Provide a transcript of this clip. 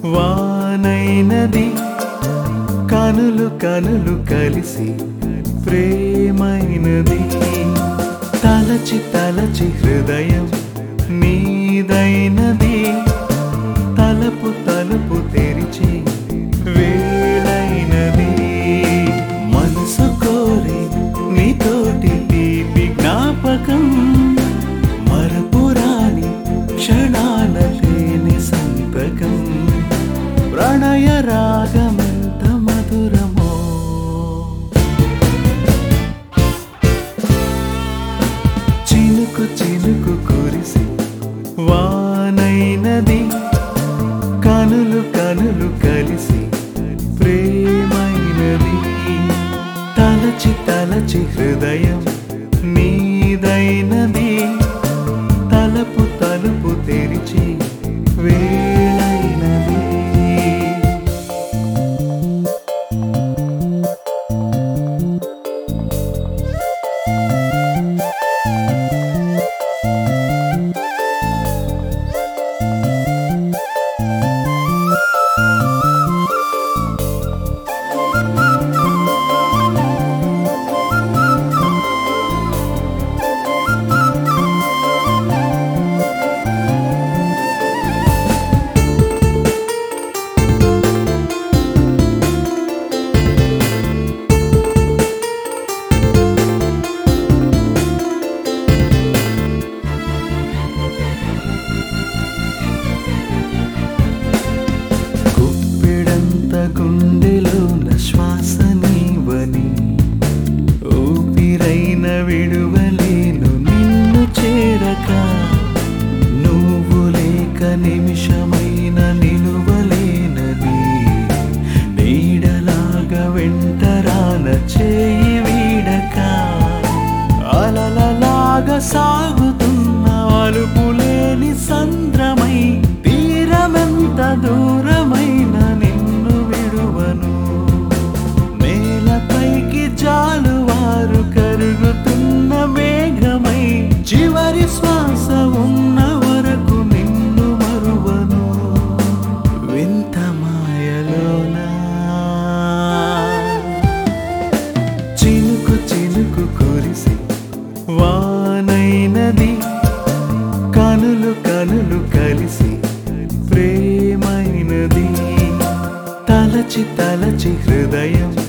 వానైనది కనులు కనులు కలిసి ప్రేమైనది తలచి తలచి హృదయం నీదైనది తలపు తలుపు తెరిచి వేళైనది మనసు కోరి నీతోటి తీపి జ్ఞాపకం మరపురాని క్షణాల లేని సంతకం ప్రణయ రాగమెంత మధురమో చినుకు చినుకు కురిసి వానైనది కనులు కనులు కలిసి ప్రేమైనది తలచి తలచి హృదయం నీదైనది తలపు తలుపు తెరిచి వేళైనది గుప్పెడంత గుండెలోన శ్వాస నీవని ఊపిరైన విడువలేను నిన్ను చేరక నువ్వు లేక నిమిషమైన నిలువలేనని నీడలాగా వెంటరాన చేయి వీడక అలలలాగా సాగుతున్న అలుపులేని సంద్రమై తీరమెంత దూరమైన నిన్ను విడువను నేలపైకి జాలువారు కరుగుతున్న మేఘమై చివరి శ్వాస ఉన్న వరకు నిన్ను మరువను వింత మాయలోనా చినుకు చినుకు కురిసి వానైనది కనులు కనులు కలిసి ప్రేమైనది తలచి తలచి హృదయం